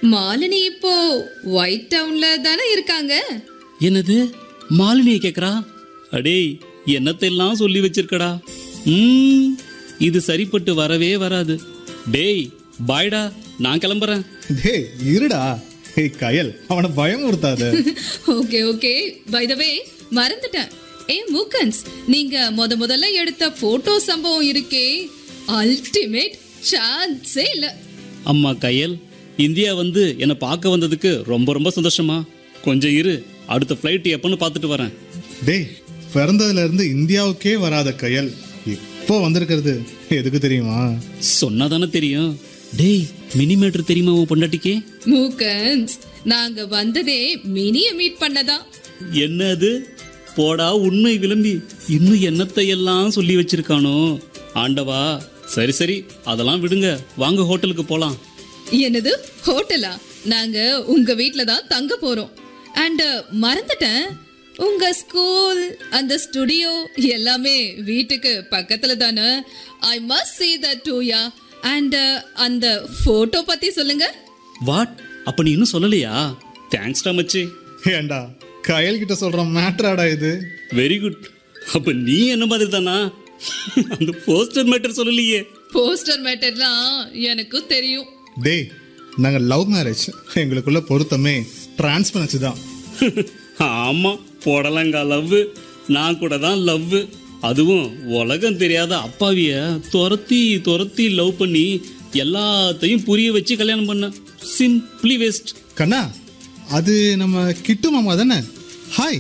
மாலினி இப்போ ஒயிட் டவுன்ல தானே இருக்காங்க என்னது மாலினியை கேக்குறா அடேய் என்னத்தெல்லாம் சொல்லி வச்சிருக்கடா ம் இது சரிப்பட்டு வரவே வராது டேய் பாய்டா நான் கிளம்புறேன் டேய் இருடா ஏய் கயல் அவனை பயமுறுத்தாத okay okay by the way மறந்துட்டேன் ஏ மூக்கன்ஸ் நீங்க முத முதல்ல எடுத்த போட்டோ சம்பவம் இருக்கே அல்டிமேட் சான்ஸே இல்ல அம்மா கையல் இந்தியா வந்து என்னை பார்க்க வந்ததுக்கு ரொம்ப ரொம்ப சந்தோஷமா கொஞ்சம் இரு அடுத்த ஃப்ளைட் எப்போன்னு பார்த்துட்டு வரேன் டேய் பிறந்ததுல இருந்து இந்தியாவுக்கே வராத கயல் இப்போ வந்திருக்கிறது எதுக்கு தெரியுமா சொன்னா தானே தெரியும் டேய் மினிமீட்டர் தெரியுமா உன் பொண்டாட்டிக்கு மூக்கன்ஸ் நாங்க வந்ததே மினிய மீட் பண்ணதான் என்ன அது போடா உண்மை விளம்பி இன்னும் என்னத்தை எல்லாம் சொல்லி வச்சிருக்கானோ ஆண்டவா சரி சரி அதெல்லாம் விடுங்க வாங்க ஹோட்டலுக்கு போலாம் என்னது ஹோட்டலா நாங்க உங்க வீட்ல தான் தங்க போறோம் அண்ட் மறந்துட்டேன் உங்க ஸ்கூல் அந்த ஸ்டுடியோ எல்லாமே வீட்டுக்கு பக்கத்துல தானே I must see that too யா அண்ட் அந்த போட்டோ பத்தி சொல்லுங்க வாட் அப்ப நீ இன்னும் சொல்லலையா தேங்க்ஸ்டா மச்சி ஏண்டா கயல் கிட்ட சொல்ற மேட்டராடா இது வெரி குட் அப்ப நீ என்ன மாதிரி தானா அந்த போஸ்டர் மேட்டர் சொல்லலையே போஸ்டர் மேட்டர்லாம் எனக்கு தெரியும் டேய் நாங்க லவ் மேரேஜ் எங்களுக்குள்ள பொருத்தமே டிரான்ஸ்பரன்சி தான் ஆமா போடலங்கா லவ் நான் கூட தான் லவ் அதுவும் உலகம் தெரியாத அப்பாவிய துரத்தி துரத்தி லவ் பண்ணி எல்லாத்தையும் புரிய வச்சு கல்யாணம் பண்ண சிம்பிளி வேஸ்ட் கண்ணா அது நம்ம கிட்டு மாமா தானே ஹாய்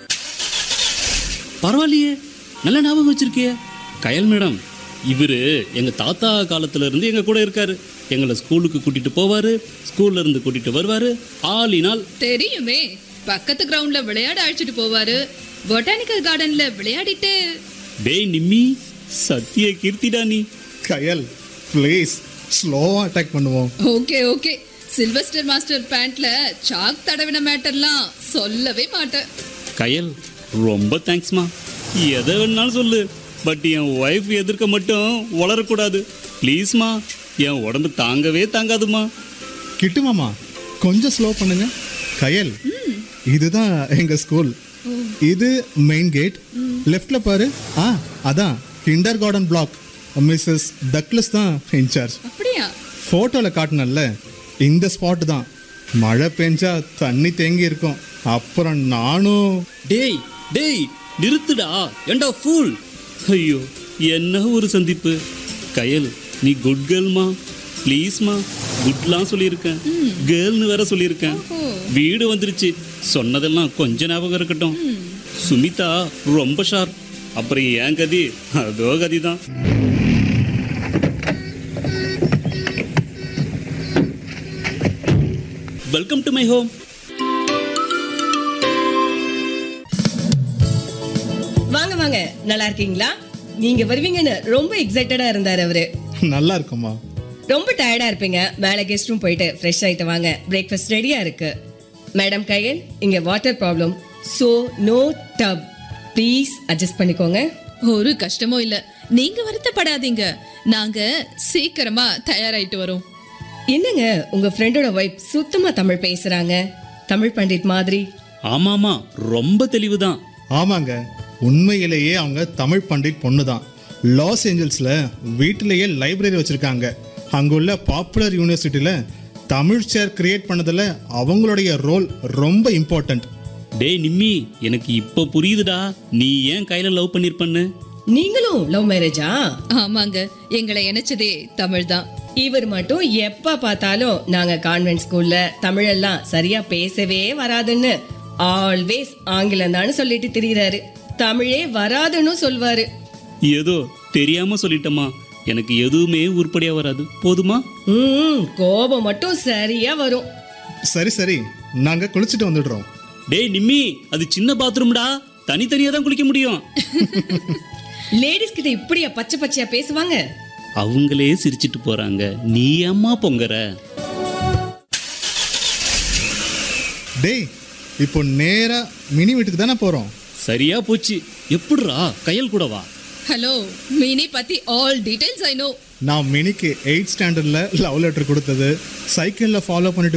பரவாயில்லையே நல்ல ஞாபகம் வச்சிருக்கியே கயல் மேடம் இவரு எங்க தாத்தா காலத்துல இருந்து எங்க கூட இருக்காரு எங்களை ஸ்கூலுக்கு கூட்டிட்டு போவாரு ஸ்கூல்ல இருந்து கூட்டிட்டு வருவாரு ஆளினால் தெரியுமே பக்கத்து கிரவுண்ட்ல விளையாட அழைச்சிட்டு போவாரு பொட்டானிக்கல் கார்டன்ல விளையாடிட்டு டேய் நிம்மி சத்திய கீர்த்திடா நீ கயல் ப்ளீஸ் ஸ்லோவா அட்டாக் பண்ணுவோம் ஓகே ஓகே சில்வஸ்டர் மாஸ்டர் பேண்ட்ல சாக் தடவின மேட்டர்லாம் சொல்லவே மாட்டேன் கயல் ரொம்ப தேங்க்ஸ்மா எதை வேணாலும் சொல்லு பட் என் ஒய்ஃப் எதிர்க்க மட்டும் வளரக்கூடாது ப்ளீஸ்மா என் உடம்பு தாங்கவே தாங்காதுமா கிட்டு மாமா கொஞ்சம் ஸ்லோ பண்ணுங்க கயல் இதுதான் எங்க ஸ்கூல் இது மெயின் கேட் லெஃப்ட்ல பாரு ஆ அதான் kindergarten block Mrs Douglas தான் இன்சார்ஜ் அப்படியா ஃபோட்டோவில் காட்டினல்ல இந்த ஸ்பாட் தான் மழை பெஞ்சா தண்ணி தேங்கி இருக்கும் அப்புறம் நானும் டேய் டேய் நிறுத்துடா ஏண்டா ஃபூல் ஐயோ என்ன ஒரு சந்திப்பு கயல் நீ குட் கேர்ள்மா ப்ளீஸ்மா குட்லாம் சொல்லியிருக்கேன் கேர்ள்னு வேற சொல்லியிருக்கேன் வீடு வந்துருச்சு சொன்னதெல்லாம் கொஞ்ச ஞாபகம் இருக்கட்டும் சுமிதா ரொம்ப ஷார்ப் அப்புறம் ஏன் கதி அதோ கதி தான் வெல்கம் டு மை ஹோம் வாங்க வாங்க நல்லா இருக்கீங்களா நீங்க வருவீங்கன்னு ரொம்ப எக்ஸைட்டடா இருந்தாரு அவரு நல்லா இருக்குமா ரொம்ப டயர்டா இருப்பீங்க மேல கெஸ்ட் ரூம் போயிட்டு ஃப்ரெஷ் ஆயிட்டு வாங்க பிரேக்ஃபாஸ்ட் ரெடியா இருக்கு மேடம் கையல் இங்க water problem so no tub please adjust பண்ணிக்கோங்க ஒரு கஷ்டமும் இல்ல நீங்க வருத்தப்படாதீங்க நாங்க சீக்கிரமா தயாராயிட்டு வரோம் என்னங்க உங்க ஃப்ரெண்டோட ஒய்ஃப் சுத்தமா தமிழ் பேசுறாங்க தமிழ் பண்டிட் மாதிரி ஆமாமா ரொம்ப தெளிவுதான் ஆமாங்க உண்மையிலேயே அவங்க தமிழ் பண்டிட் பொண்ணு தான் லாஸ் ஏஞ்சல்ஸில் வீட்டிலேயே லைப்ரரி வச்சுருக்காங்க அங்குள்ள பாப்புலர் யூனிவர்சிட்டியில் தமிழ் சேர் கிரியேட் பண்ணதில் அவங்களுடைய ரோல் ரொம்ப இம்பார்ட்டண்ட் டேய் நிம்மி எனக்கு இப்போ புரியுதுடா நீ ஏன் கையில லவ் பண்ணிருப்பன்னு நீங்களும் லவ் மேரேஜா ஆமாங்க எங்களை இணைச்சதே தமிழ் தான் இவர் மட்டும் எப்ப பார்த்தாலும் நாங்க கான்வென்ட் ஸ்கூல்ல தமிழெல்லாம் சரியா பேசவே வராதுன்னு ஆல்வேஸ் ஆங்கிலம் தான் சொல்லிட்டு திரியிறாரு தமிழே வராதுன்னு சொல்வாரு ஏதோ தெரியாம சொல்லிட்டமா எனக்கு எதுவுமே உருப்படியா வராது போதுமா ம் கோபம் மட்டும் சரியா வரும் சரி சரி நாங்கள் குளிச்சுட்டு வந்துடுறோம் டேய் நிம்மி அது சின்ன பாத்ரூம்டா தனித்தனியா தான் குளிக்க முடியும் லேடிஸ் கிட்ட இப்படியா பச்சை பச்சையா பேசுவாங்க அவங்களே சிரிச்சிட்டு போறாங்க நீ அம்மா பொங்கற டேய் இப்போ நேராக மினி வீட்டுக்கு தானே போகிறோம் சரியா போச்சு எப்படிரா கையல் கூட வா ஹலோ மினி பத்தி ஆல் டீடைல்ஸ் ஐ நோ நான் மினிக்கு எயிட் ஸ்டாண்டர்டில் லவ் லெட்டர் கொடுத்தது சைக்கிளில் ஃபாலோ பண்ணிட்டு